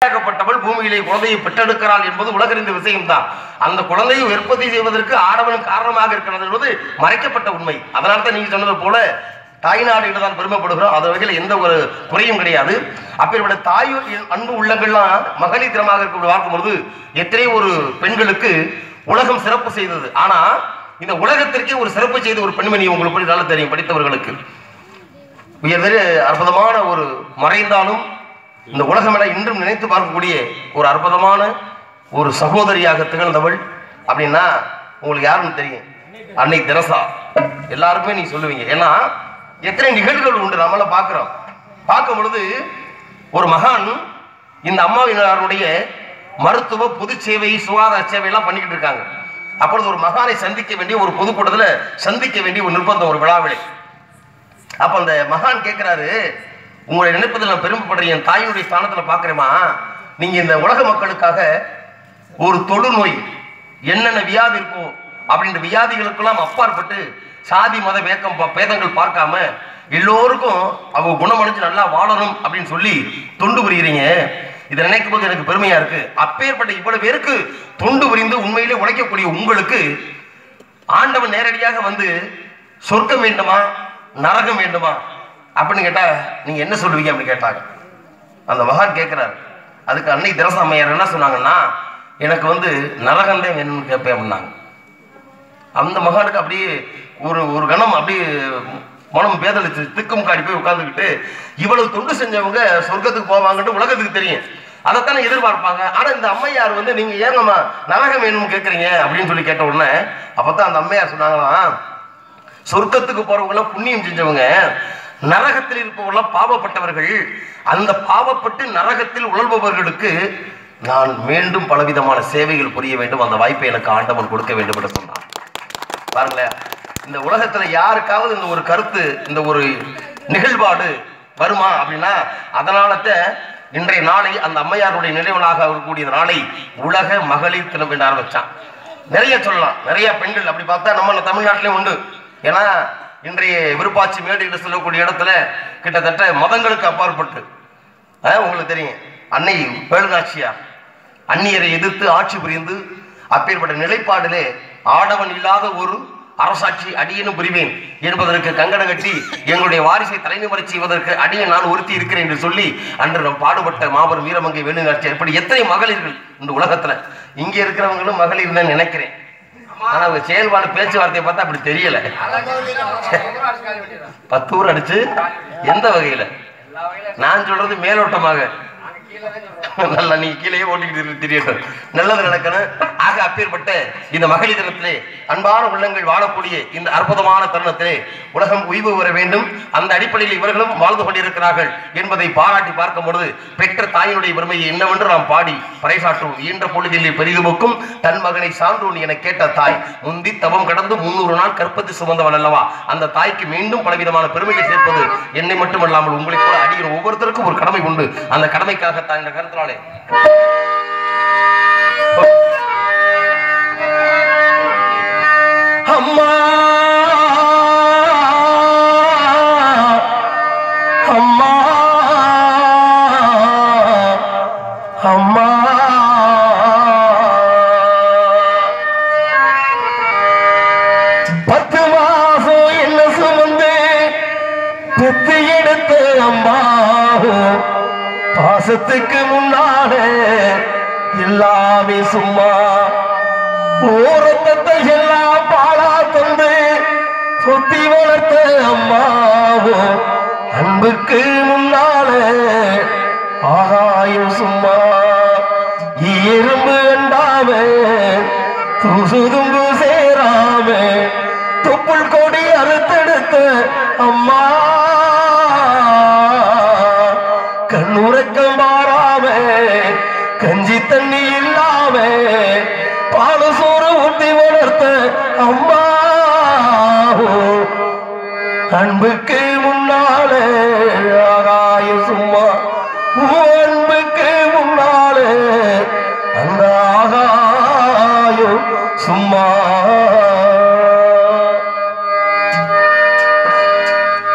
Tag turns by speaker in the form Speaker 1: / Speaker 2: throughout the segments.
Speaker 1: தாயாகப்பட்டவள் பூமியிலே குழந்தையை பெற்றெடுக்கிறாள் என்பது உலகறிந்த விஷயம்தான் அந்த குழந்தையை உற்பத்தி செய்வதற்கு ஆடவன் காரணமாக இருக்கிறது என்பது மறைக்கப்பட்ட உண்மை அதனால தான் நீங்க சொன்னது போல தாய்நாடு என்று தான் பெருமைப்படுகிறோம் அது வகையில் எந்த ஒரு குறையும் கிடையாது அப்பேற்பட்ட தாய் அன்பு உள்ளங்கள்லாம் மகளிர் தினமாக இருக்க பார்க்கும்பொழுது எத்தனை ஒரு பெண்களுக்கு உலகம் சிறப்பு செய்தது ஆனா இந்த உலகத்திற்கே ஒரு சிறப்பு செய்த ஒரு பெண்மணி உங்களுக்கு படி நல்லா தெரியும் படித்தவர்களுக்கு உயர்தரு அற்புதமான ஒரு மறைந்தாலும் இந்த உலகமெல்லாம் இன்றும் நினைத்து பார்க்கக்கூடிய ஒரு அற்புதமான ஒரு சகோதரியாக திகழ்ந்தவள் அப்படின்னா உங்களுக்கு யாருன்னு தெரியும் அன்னை தெரசா எல்லாருக்குமே நீங்க சொல்லுவீங்க ஏன்னா எத்தனை நிகழ்வுகள் உண்டு நம்மளாம் பார்க்கிறோம் பார்க்கும் பொழுது ஒரு மகான் இந்த அம்மாவினருடைய மருத்துவ பொது சேவை சுகாதார சேவை எல்லாம் பண்ணிக்கிட்டு இருக்காங்க அப்பொழுது ஒரு மகானை சந்திக்க வேண்டிய ஒரு பொதுக்கூட்டத்துல சந்திக்க வேண்டிய ஒரு நிர்பந்தம் ஒரு விழாவிலே அப்ப அந்த மகான் கேட்கிறாரு உங்களை நினைப்பதில் நான் பெருமைப்படுறேன் என் தாயினுடைய ஸ்தானத்துல பாக்குறேமா நீங்க இந்த உலக மக்களுக்காக ஒரு தொழுநோய் என்னென்ன வியாதி இருக்கும் அப்படின்ற வியாதிகளுக்கெல்லாம் அப்பாற்பட்டு சாதி மத வேக்கம் ப- பேதங்கள் பார்க்காம எல்லோருக்கும் அவங்க குணமடைஞ்சு நல்லா வாழணும் அப்படின்னு சொல்லி தொண்டு புரியுறீங்க இதை நினைக்கும் போது எனக்கு பெருமையா இருக்கு அப்பேற்பட்ட இவ்வளவு பேருக்கு தொண்டு புரிந்து உண்மையிலே உழைக்கக்கூடிய உங்களுக்கு ஆண்டவன் நேரடியாக வந்து சொர்க்கம் வேண்டுமா நரகம் வேண்டுமா அப்படின்னு கேட்டா நீங்க என்ன சொல்லுவீங்க அப்படின்னு கேட்டாங்க அந்த மகான் கேட்கிறாரு அதுக்கு அன்னை திரச அம்மையார் என்ன சொன்னாங்கன்னா எனக்கு வந்து நரகம் தான் வேணும்னு கேட்பேன் அப்படின்னாங்க அந்த மகானுக்கு அப்படியே ஒரு ஒரு கணம் அப்படியே மனம் பேதளிச்சு திக்கும் காடி போய் உட்கார்ந்துக்கிட்டு இவ்வளவு தொண்டு செஞ்சவங்க சொர்க்கத்துக்கு போவாங்கன்னு உலகத்துக்கு தெரியும் அதைத்தானே எதிர்பார்ப்பாங்க ஆனா இந்த அம்மையார் வந்து நீங்க ஏங்கம்மா நரகம் வேணும்னு கேட்குறீங்க அப்படின்னு சொல்லி கேட்ட உடனே அப்பதான் அந்த அம்மையார் சொன்னாங்களாம் சொர்க்கத்துக்கு போறவங்க புண்ணியம் செஞ்சவங்க நரகத்தில் இருப்பவர்கள் பாவப்பட்டவர்கள் அந்த பாவப்பட்டு நரகத்தில் உழல்பவர்களுக்கு நான் மீண்டும் பலவிதமான சேவைகள் புரிய வேண்டும் அந்த வாய்ப்பை எனக்கு ஆண்டவன் கொடுக்க வேண்டும் என்று சொன்னான் பாருங்களேன் இந்த உலகத்துல யாருக்காவது இந்த ஒரு கருத்து இந்த ஒரு நிகழ்வாடு வருமா அப்படின்னா அதனாலத்த இன்றைய நாளை அந்த அம்மையாருடைய நினைவனாக இருக்கக்கூடிய நாளை உலக மகளிர் தினம் என்று ஆரம்பிச்சான் நிறைய சொல்லலாம் நிறைய பெண்கள் அப்படி பார்த்தா நம்ம தமிழ்நாட்டிலையும் உண்டு ஏன்னா இன்றைய விருப்பாச்சி மேடையில் சொல்லக்கூடிய இடத்துல கிட்டத்தட்ட மதங்களுக்கு அப்பாற்பட்டு அஹ், உங்களுக்கு தெரியும் அன்னை பேழுநாச்சியார் அந்நியரை எதிர்த்து ஆட்சி புரிந்து அப்பேற்பட்ட நிலைப்பாடிலே ஆடவன் இல்லாத ஒரு அரசாட்சி அடியனும் புரிவேன் என்பதற்கு கங்கணம் கட்டி எங்களுடைய வாரிசை தலைநிமறை செய்வதற்கு அடியன் நான் ஒருத்தி இருக்கிறேன் என்று சொல்லி அன்று நாம் பாடுபட்ட மாபெரும் வீரமங்கை வேலுநாச்சியார் இப்படி எத்தனை மகளிர்கள் இந்த உலகத்துல இங்க இருக்கிறவங்களும் மகளிர் தான் நினைக்கிறேன் ஆனா அவங்க செயல்பாடு பேச்சுவார்த்தையை பார்த்தா அப்படி தெரியல பத்து ஊர் அடிச்சு எந்த வகையில நான் சொல்றது மேலோட்டமாக நல்லா நீ கீழே ஓட்டிக்கிட்டு தெரியட்டும் நல்லது நடக்கணும் ஆக அப்பேற்பட்ட இந்த மகளிர் தினத்திலே அன்பான உள்ளங்கள் வாழக்கூடிய இந்த அற்புதமான தருணத்திலே உலகம் உய்வு வர வேண்டும் அந்த அடிப்படையில் இவர்களும் வாழ்ந்து கொண்டிருக்கிறார்கள் என்பதை பாராட்டி பார்க்கும் பொழுது பெற்ற தாயினுடைய பெருமையை என்னவென்று நாம் பாடி பறைசாற்றுவோம் ஈன்ற பொழுதிலே பெரிதுமுக்கும் தன் மகனை சான்றோன் என கேட்ட தாய் முந்தி தவம் கடந்து முன்னூறு நாள் கற்பத்து சுமந்தவள் அல்லவா அந்த தாய்க்கு மீண்டும் பலவிதமான பெருமையை சேர்ப்பது என்னை மட்டுமல்லாமல் உங்களை போல அடிக்கிற ஒவ்வொருத்தருக்கும் ஒரு கடமை உண்டு அந்த கடமைக்காகத்தான் இந்த கருத்தினாலே அம்மா அம்மா அம்மா பத்து மாசம் என்ன சுமந்து பெத்து எடுத்த அம்மாவும் பாசத்துக்கு முன்னாலே எல்லாமே சும்மா ஓரத்தத்தை எல்லாம் பாலா தந்து சொத்தி வளர்த்த அம்மாவும் அன்புக்கு முன்னாலே ஆகாயம் சும்மா எறும்பு கண்டாமே துசுதும்பு சேராமே தொப்புள் கொடி அறுத்தெடுத்த அம்மா கண்ணுறக்கம் மாறாமே கஞ்சி தண்ணி இல்லாம பாலு சோறு ஊட்டி வளர்த்த அம்மா அன்புக்கு முன்னாலே ஆகாய சும்மா உன் அன்புக்கு முன்னாலே அந்த ஆகாயம் சும்மா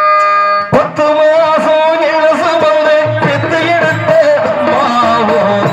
Speaker 1: பத்து மாசம் என்ன சுமந்து பெத்து எடுத்த அம்மாவும்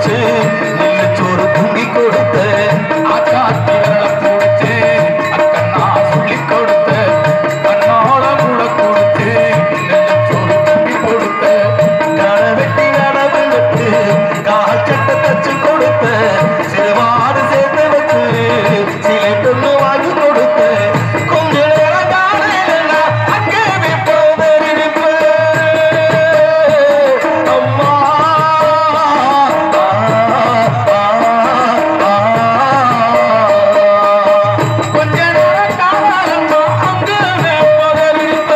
Speaker 1: வச்சு நெல்லச்சோறு பொங்கி கொடுத்த
Speaker 2: ஆச்சாத்தி விரல புடிச்சு அக்கண்ணா சொல்லி கொடுத்த கண்ணால கூட கொடுத்து நெல்லச்சோறு பொங்கி கொடுத்த
Speaker 1: கடை வெட்டி நடவு நட்டு கால் சட்டை தச்சு கொடுத்த சிறுவாடு சேர்த்து வச்சு சிலை பொண்ணு வாங்கி கொடுத்த கொஞ்ச நேரம் காலையில அங்கே விற்போம் அம்மா
Speaker 2: கொஞ்ச நேரம் காலம் அங்கு வேப்பதறித்து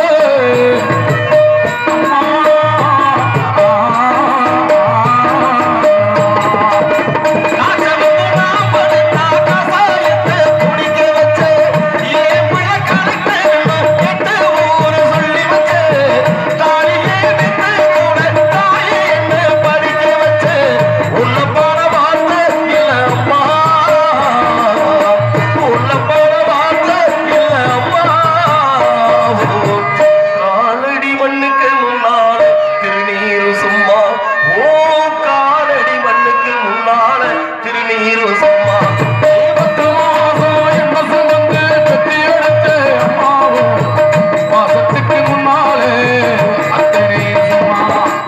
Speaker 1: காலடி மண்ணுக்கு முன்னால திருநீரு சும்மா ஓ காலடி மண்ணுக்கு முன்னால திருநீரு சும்மா
Speaker 2: பத்து மாசம் என்ன சுமந்து பெத்தி எடுத்த அம்மாவும் மாசத்துக்கு முன்னாலே அத்தனை சும்மா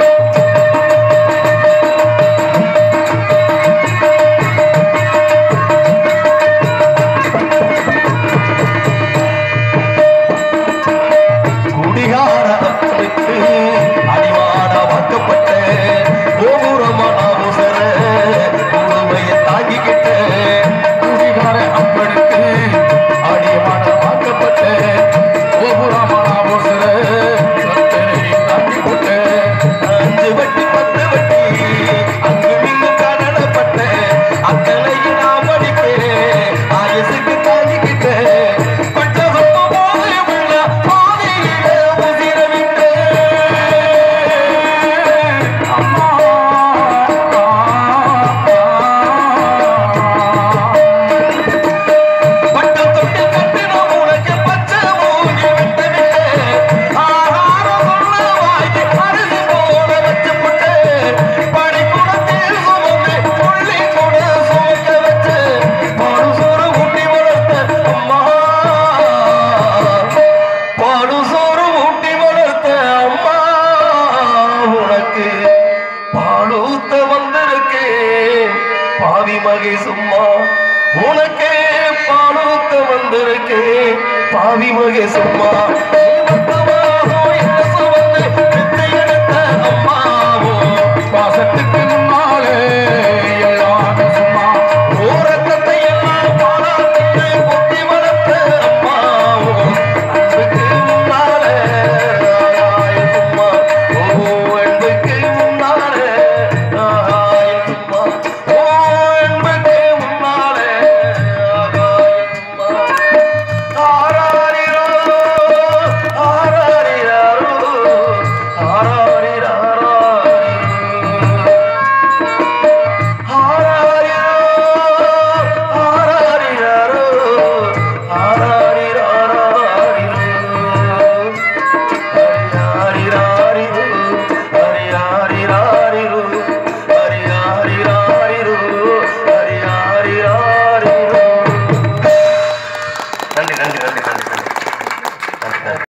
Speaker 1: குடிகார அப்பனுக்கு அடிவாட வாக்கப்பட்ட கோபுரமான அவசர முழுமையை தாங்கிக்கிட்ட
Speaker 2: குடிகார அப்பனுக்கு அடியமான வாக்கப்பட்ட கோபுரமான அவசர சொத்தனை தாக்கி போட்ட
Speaker 1: அஞ்சு வட்டி பத்து வட்டி அங்கு மின்னு கடனப்பட்ட அக்கலையும் நான் படிப்பேன் ஆயுசுக்கு தாங்கிக்கிட்டேன் பட்ட சொப்ப போதே உள்ள பாதையில உதிர விட்டேன்
Speaker 2: அம்மா
Speaker 1: பட்ட தொட்டி கட்டின உனக்கு பச்சை மூங்கி விட்டு விட்டேன் ஆகாரம் சொல்ல வாங்கி அரிசி போல வச்சு புட்டு பனிக்குடத்தில் சுமந்து புள்ளி கூட சுமக்க வச்சு பாடு சோறு ஊட்டி வளர்த்த அம்மா பாடு சோறு ஊட்டி வளர்த்த அம்மா உனக்கு பாலூத்த வந்திருக்கு பாவி மகை சும்மா உனக்கே பாலூத்த வந்திருக்கு பாவி மகை சும்மா நீ மட்டுமாகோ என்ன சுமந்து வித்தை எடுத்த அம்மாவும்
Speaker 2: பாசத்துக்கு முன்னாலே எல்லாம் சும்மா
Speaker 1: ஓரத்தத்தை எல்லாம் பாராட்டு புத்தி வளர்த்த அம்மாவும் அன்புக்கு முன்னாலே ஆகாய சும்மா ஓ அன்புக்கு முன்னாலே ஆகாய சும்மா ஓ அன்புக்கு முன்னாலே ஆகாய சும்மா ஆராரிரோ ஆராரிரோ ஆராரிரோ நன்றி நன்றி நன்றி நன்றி நன்றி நன்றி